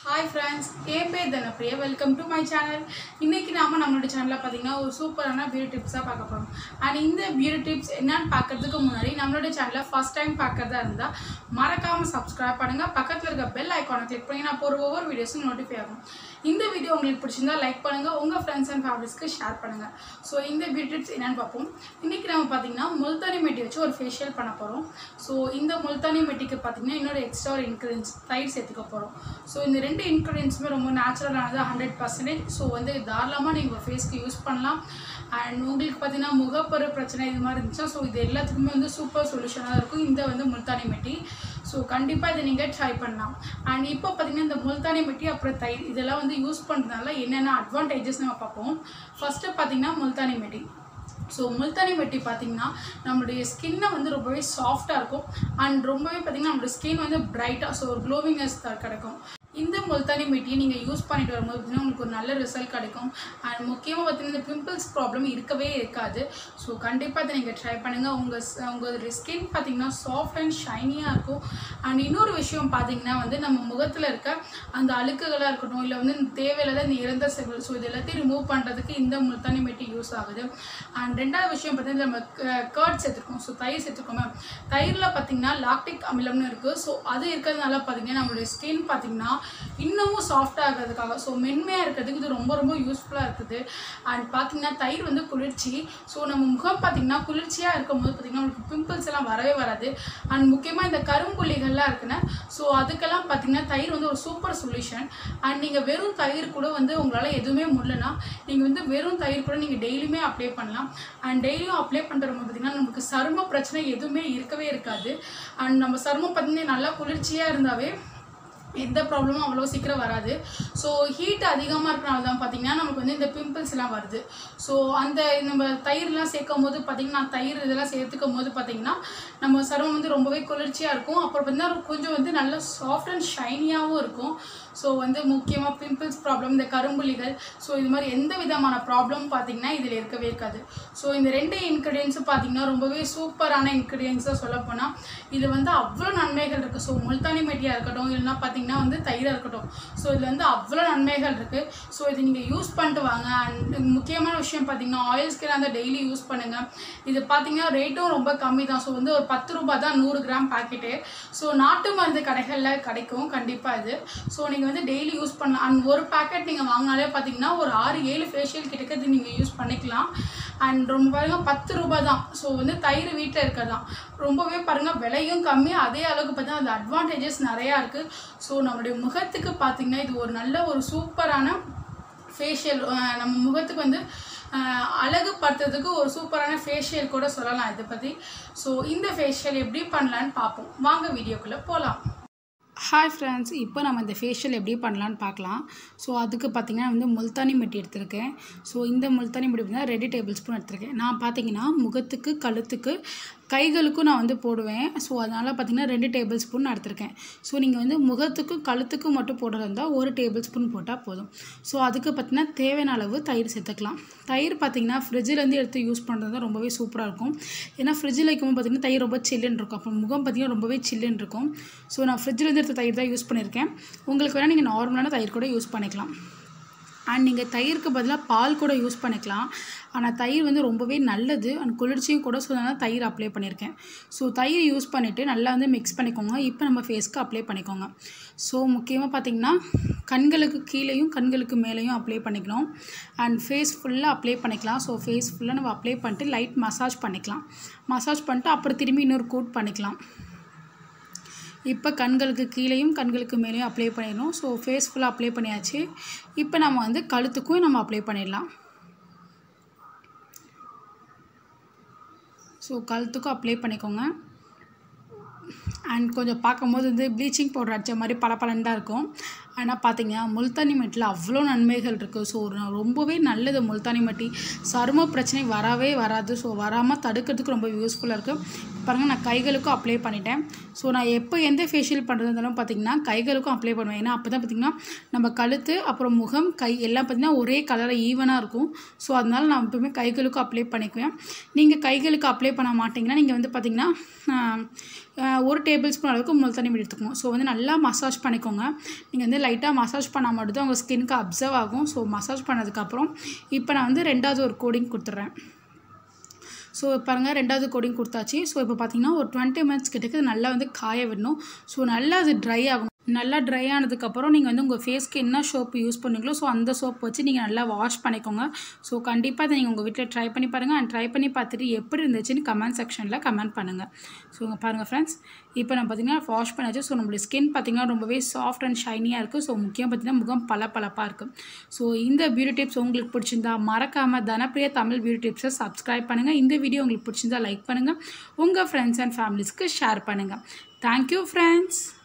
hi friends என் பேர் Dhanapriya welcome to my channel இன்றைக்கி நாம நம்மளோட சேனலில் பார்த்தீங்கன்னா ஒரு சூப்பரான பியூட்டி டிப்ஸாக பார்க்க போகிறோம் அண்ட் இந்த பியூட்டி டிப்ஸ் என்னன்னு பார்க்கறதுக்கு முன்னாடி நம்மளோட சேனலை ஃபஸ்ட் டைம் பார்க்கறதா இருந்தால் மறக்காமல் சப்ஸ்கிரைப் பண்ணுங்கள் பக்கத்தில் இருக்க பெல் ஐக்கானை கிளிக் பண்ணி நான் போகிற ஒவ்வொரு வீடியோஸும் நோட்டிஃபை ஆகும் இந்த வீடியோ உங்களுக்கு பிடிச்சிருந்தா லைக் பண்ணுங்கள் உங்கள் ஃப்ரெண்ட்ஸ் அண்ட் ஃபேமிலிஸ்க்கு ஷேர் பண்ணுங்கள் ஸோ இந்த பியூட்டி டிப்ஸ் என்னன்னு பார்ப்போம் இன்றைக்கி நம்ம பார்த்தீங்கன்னா முல்தானி மெட்டி வச்சு ஒரு ஃபேஷியல் பண்ண போகிறோம் ஸோ இந்த முல்தானி மெட்டிக்கு பார்த்தீங்கன்னா இன்னொரு எக்ஸ்ட்ரா ஒரு இன்க்ரீடியன்ஸ் தயிர் சேர்த்துக்க போகிறோம் ஸோ இந்த ரெண்டு இன்க்ரீடியன்ஸுமே ரொம்ப நேச்சுரலானது ஹண்ட்ரட் பர்சன்டேஜ் ஸோ வந்து தாராளமாக நீங்கள் உங்கள் ஃபேஸ்க்கு யூஸ் பண்ணலாம் அண்ட் உங்களுக்கு பார்த்தீங்கன்னா முகப்பரு பிரச்சனை இது மாதிரி இருந்துச்சுன்னா ஸோ இது எல்லாத்துக்குமே வந்து சூப்பர் சொல்யூஷனாக இருக்கும் இந்த வந்து முல்தானி மெட்டி ஸோ கண்டிப்பாக இதை நீங்கள் ட்ரை பண்ணலாம் அண்ட் இப்போ பார்த்தீங்கன்னா இந்த முல்தானி மெட்டி அப்புறம் தயிர் இதெல்லாம் வந்து யூஸ் பண்ணுறதுனால என்னென்ன அட்வான்டேஜஸ் நம்ம பார்ப்போம் ஃபஸ்ட்டு பார்த்தீங்கன்னா முல்தானி மெட்டி ஸோ முல்தானி மெட்டி பார்த்தீங்கன்னா நம்மளுடைய ஸ்கின்னை வந்து ரொம்பவே சாஃப்டாக இருக்கும் அண்ட் ரொம்பவே பார்த்தீங்கன்னா நம்மளுடைய ஸ்கின் வந்து பிரைட்டாக ஸோ ஒரு க்ளோவிங்னஸ் கிடைக்கும் இந்த முல்தானி மெட்டியை நீங்கள் யூஸ் பண்ணிட்டு வரும்போது பார்த்தீங்கன்னா உங்களுக்கு ஒரு நல்ல ரிசல்ட் கிடைக்கும் அண்ட் முக்கியமாக பார்த்தீங்கன்னா இந்த பிம்பிள்ஸ் ப்ராப்ளம் இருக்கவே இருக்காது ஸோ கண்டிப்பாக இதை நீங்கள் ட்ரை பண்ணுங்கள் உங்கள் உங்களுடைய ஸ்கின் பார்த்தீங்கன்னா சாஃப்ட் அண்ட் ஷைனியாக இருக்கும் அண்ட் இன்னொரு விஷயம் பார்த்தீங்கன்னா வந்து நம்ம முகத்தில் இருக்க அந்த அழுக்குகளாக இருக்கட்டும் இல்லை வந்து இந்த தேவையில்லாத இந்த இறந்த செல்கள் ஸோ இது எல்லாத்தையும் ரிமூவ் பண்ணுறதுக்கு இந்த முல்தானி மெட்டி யூஸ் ஆகுது அண்ட் ரெண்டாவது விஷயம் பார்த்தீங்கன்னா நம்ம கர்ட் சேர்த்துருக்கோம் ஸோ தயிர் சேர்த்துருக்கோம் தயிரில் பார்த்தீங்கன்னா லாக்டிக் அமிலம்னு இருக்குது ஸோ அது இருக்கிறதுனால பார்த்தீங்கன்னா நம்மளுடைய ஸ்கின் பார்த்தீங்கன்னா இன்னமும் சாஃப்டாக இருக்கிறதுக்காக ஸோ மென்மையாக இருக்கிறதுக்கு இது ரொம்ப ரொம்ப யூஸ்ஃபுல்லாக இருக்குது அண்ட் பார்த்தீங்கன்னா தயிர் வந்து குளிர்ச்சி ஸோ நம்ம முகம் பார்த்தீங்கன்னா குளிர்ச்சியாக இருக்கும்போது பார்த்தீங்கன்னா உங்களுக்கு பிம்பிள்ஸ் எல்லாம் வரவே வராது அண்ட் முக்கியமாக இந்த கரும்புள்ளிகள்லாம் இருக்குன்னு ஸோ அதுக்கெல்லாம் பார்த்தீங்கன்னா தயிர் வந்து ஒரு சூப்பர் சொல்யூஷன் அண்ட் நீங்கள் வெறும் தயிர் கூட வந்து உங்களால் எதுவுமே முடியலனா நீங்கள் வந்து வெறும் தயிர் கூட நீங்கள் டெய்லியுமே அப்ளை பண்ணலாம் அண்ட் டெய்லியும் அப்ளை பண்ணுறவங்க பார்த்தீங்கன்னா நமக்கு சரும பிரச்சனை எதுவுமே இருக்கவே இருக்காது அண்ட் நம்ம சருமம் பார்த்தீங்கன்னா நல்லா குளிர்ச்சியாக இருந்தாவே எந்த ப்ராப்ளமும் அவ்வளோ சீக்கிரம் வராது ஸோ ஹீட் அதிகமாக இருக்கிறனால தான் பார்த்தீங்கன்னா நமக்கு வந்து இந்த பிம்பிள்ஸ் எல்லாம் வருது ஸோ அந்த நம்ம தயிர்லாம் சேர்க்கும் போது பார்த்தீங்கன்னா தயிர் இதெல்லாம் சேர்த்துக்கும் போது பார்த்தீங்கன்னா நம்ம சருமம் வந்து ரொம்பவே குளிர்ச்சியாக இருக்கும் அப்புறம் பார்த்தீங்கன்னா கொஞ்சம் வந்து நல்ல சாஃப்ட் அண்ட் ஷைனியாகவும் இருக்கும் ஸோ வந்து முக்கியமாக பிம்பிள்ஸ் ப்ராப்ளம் இந்த கரும்புலிகள் ஸோ இது மாதிரி எந்த விதமான ப்ராப்ளம் பார்த்தீங்கன்னா இதில் இருக்கவே இருக்காது ஸோ இந்த ரெண்டு இன்க்ரீடியன்ஸும் பார்த்தீங்கன்னா ரொம்பவே சூப்பரான இன்க்ரீடியன்ஸாக சொல்லப்போனால் இது வந்து அவ்வளோ நன்மைகள் இருக்குது ஸோ முல்தானி மெட்டியாக இருக்கட்டும் இல்லைன்னா பார்த்தீங்கன்னா வந்து தயிராக இருக்கட்டும் ஸோ இதில் வந்து அவ்வளோ நன்மைகள் இருக்குது ஸோ இது நீங்கள் யூஸ் பண்ணிட்டு வாங்க அண்ட் முக்கியமான விஷயம் பார்த்தீங்கன்னா ஆயில் ஸ்கின் அந்த டெய்லி யூஸ் பண்ணுங்கள் இது பார்த்தீங்கன்னா ரேட்டும் ரொம்ப கம்மி தான் ஸோ வந்து ஒரு பத்து ரூபாய் தான் நூறு கிராம் பாக்கெட்டு ஸோ நாட்டு மருந்து கடைகளில் கிடைக்கும் கண்டிப்பாக இது ஸோ நீங்கள் வந்து டெய்லி யூஸ் பண்ணலாம் அண்ட் ஒரு பேக்கெட் நீங்கள் வாங்கினாலே பார்த்தீங்கன்னா ஒரு ஆறு ஏழு ஃபேஷியல் கிட்டக்க இது நீங்கள் யூஸ் பண்ணிக்கலாம் அண்ட் ரொம்ப பாருங்க பத்து ரூபாய் தான் ஸோ வந்து தயிர் வீட்டில் இருக்கிறதான் ரொம்பவே பாருங்கள் விலையும் கம்மி அதே அளவுக்கு பார்த்தீங்கன்னா அது அட்வான்டேஜஸ் நிறையா இருக்குது ஸோ நம்மளுடைய முகத்துக்கு பார்த்திங்கன்னா இது ஒரு நல்ல ஒரு சூப்பரான ஃபேஷியல் நம்ம முகத்துக்கு வந்து அழகுப்படுத்துறதுக்கு ஒரு சூப்பரான ஃபேஷியல் கூட சொல்லலாம் இதை பற்றி ஸோ இந்த ஃபேஷியல் எப்படி பண்ணலான்னு பார்ப்போம் வாங்க வீடியோக்குள்ளே போகலாம் ஹாய் ஃப்ரெண்ட்ஸ் இப்போ நம்ம இந்த ஃபேஷியல் எப்படி பண்ணலான்னு பார்க்கலாம் ஸோ அதுக்கு பார்த்திங்கன்னா வந்து முல்தானி மெட்டி எடுத்திருக்கேன் ஸோ இந்த முல்தானி மெட்டி பார்த்தீங்கன்னா ரெண்டு டேபிள் ஸ்பூன் எடுத்திருக்கேன் நான் பார்த்தீங்கன்னா முகத்துக்கு கழுத்துக்கு கைகளுக்கும் நான் வந்து போடுவேன் ஸோ அதனால் பார்த்திங்கன்னா ரெண்டு டேபிள் ஸ்பூன் நான் எடுத்திருக்கேன் ஸோ நீங்கள் வந்து முகத்துக்கும் கழுத்துக்கும் மட்டும் போடுறதா இருந்தால் ஒரு டேபிள் ஸ்பூன் போட்டால் போதும் ஸோ அதுக்கு பார்த்திங்கன்னா தேவையான அளவு தயிர் சேர்த்துக்கலாம் தயிர் பார்த்திங்கன்னா ஃப்ரிட்ஜிலேருந்து எடுத்து யூஸ் பண்ணுறது தான் ரொம்பவே சூப்பராக இருக்கும் ஏன்னா ஃப்ரிட்ஜில் வைக்கும்போது பார்த்திங்கன்னா தயிர் ரொம்ப சில்லுன்னு இருக்கும் அப்போ முகம் பார்த்திங்கன்னா ரொம்பவே சில்லுன்னு இருக்கும் ஸோ நான் ஃப்ரிட்ஜிலேருந்து எடுத்த தயிர் தான் யூஸ் பண்ணியிருக்கேன் உங்களுக்கு வேணால் நீங்கள் நார்மலான தயிர் கூட யூஸ் பண்ணிக்கலாம் அண்ட் நீங்கள் தயிருக்கு பதிலாக பால் கூட யூஸ் பண்ணிக்கலாம் ஆனால் தயிர் வந்து ரொம்பவே நல்லது அண்ட் குளிர்ச்சியும் கூட ஸோ அதனால் தயிர் அப்ளை பண்ணியிருக்கேன் ஸோ தயிர் யூஸ் பண்ணிவிட்டு நல்லா வந்து மிக்ஸ் பண்ணிக்கோங்க இப்போ நம்ம ஃபேஸ்க்கு அப்ளை பண்ணிக்கோங்க ஸோ முக்கியமாக பார்த்திங்கன்னா கண்களுக்கு கீழேயும் கண்களுக்கு மேலேயும் அப்ளை பண்ணிக்கணும் அண்ட் ஃபேஸ் ஃபுல்லாக அப்ளை பண்ணிக்கலாம் ஸோ ஃபேஸ் ஃபுல்லாக நம்ம அப்ளை பண்ணிட்டு லைட் மசாஜ் பண்ணிக்கலாம் மசாஜ் பண்ணிட்டு அப்புறம் திரும்பி இன்னொரு கூட் பண்ணிக்கலாம் இப்போ கண்களுக்கு கீழேயும் கண்களுக்கு மேலேயும் அப்ளை பண்ணிடணும் ஸோ ஃபேஸ் ஃபுல்லாக அப்ளை பண்ணியாச்சு இப்போ நம்ம வந்து கழுத்துக்கும் நம்ம அப்ளை பண்ணிடலாம் ஸோ கழுத்துக்கும் அப்ளை பண்ணிக்கோங்க அண்ட் கொஞ்சம் பார்க்கும்போது வந்து ப்ளீச்சிங் பவுடர் அடித்த மாதிரி பளபளன்னு தான் இருக்கும் ஆனால் பார்த்தீங்கன்னா முல்தானி மெட்டில் அவ்வளோ நன்மைகள் இருக்குது ஸோ ஒரு ரொம்பவே நல்லது முல்தானி மெட்டி சரும பிரச்சனை வரவே வராது ஸோ வராமல் தடுக்கிறதுக்கு ரொம்ப யூஸ்ஃபுல்லாக இருக்குது பாருங்கள் நான் கைகளுக்கும் அப்ளை பண்ணிட்டேன் ஸோ நான் எப்போ எந்த ஃபேஷியல் பண்ணுறது இருந்தாலும் பார்த்தீங்கன்னா கைகளுக்கும் அப்ளை பண்ணுவேன் ஏன்னா அப்போ தான் பார்த்திங்கன்னா நம்ம கழுத்து அப்புறம் முகம் கை எல்லாம் பார்த்திங்கன்னா ஒரே கலரில் ஈவனாக இருக்கும் ஸோ அதனால நான் எப்பவுமே கைகளுக்கும் அப்ளை பண்ணிக்குவேன் நீங்கள் கைகளுக்கு அப்ளை பண்ண மாட்டிங்கன்னா நீங்கள் வந்து பார்த்திங்கன்னா ஆஹ், ஆஹ், ஒரு டேபிள் ஸ்பூன் அளவுக்கு முள் தண்ணி எடுத்துக்கணும் ஸோ வந்து நல்லா மசாஜ் பண்ணிக்கோங்க நீங்கள் வந்து லைட்டாக மசாஜ் பண்ணால் மட்டும்தான் உங்கள் ஸ்கின்க்கு அப்சர்வ் ஆகும் ஸோ மசாஜ் பண்ணதுக்கப்புறம் இப்போ நான் வந்து ரெண்டாவது ஒரு கோடிங் கொடுத்துட்றேன் ஸோ பாருங்கள் ரெண்டாவது கோடிங் கொடுத்தாச்சு ஸோ இப்போ பார்த்தீங்கன்னா ஒரு டுவெண்ட்டி மினிட்ஸ் கிட்டக்கு இது நல்லா வந்து காய விடணும் ஸோ நல்லா அது ட்ரை ஆகணும் நல்லா ட்ரை ஆனதுக்கப்புறம் நீங்கள் வந்து உங்கள் ஃபேஸ்க்கு என்ன சோப்பு யூஸ் பண்ணுவீங்களோ ஸோ அந்த சோப் வச்சு நீங்கள் நல்லா வாஷ் பண்ணிக்கோங்க ஸோ கண்டிப்பாக அதை நீங்கள் உங்கள் வீட்டில் ட்ரை பண்ணி பாருங்கள் அண்ட் ட்ரை பண்ணி பார்த்துட்டு எப்படி இருந்துச்சுன்னு கமெண்ட் செக்ஷனில் கமெண்ட் பண்ணுங்கள் ஸோ இங்கே பாருங்கள் ஃப்ரெண்ட்ஸ் இப்போ நான் பார்த்தீங்கன்னா வாஷ் பண்ணாச்சு ஸோ நம்மளுடைய ஸ்கின் பார்த்தீங்கன்னா ரொம்பவே சாஃப்ட் அண்ட் ஷைனியாக இருக்குது ஸோ முக்கியம் பார்த்தீங்கன்னா முகம் பளபளப்பாக இருக்குது ஸோ இந்த பியூட்டி டிப்ஸ் உங்களுக்கு பிடிச்சிருந்தா மறக்காமல் தனப்பிரியா தமிழ் பியூட்டி டிப்ஸை சப்ஸ்கிரைப் பண்ணுங்கள் இந்த வீடியோ உங்களுக்கு பிடிச்சிருந்தா லைக் பண்ணுங்கள் உங்கள் ஃப்ரெண்ட்ஸ் அண்ட் ஃபேமிலிஸ்க்கு ஷேர் பண்ணுங்கள் தேங்க்யூ ஃப்ரெண்ட்ஸ்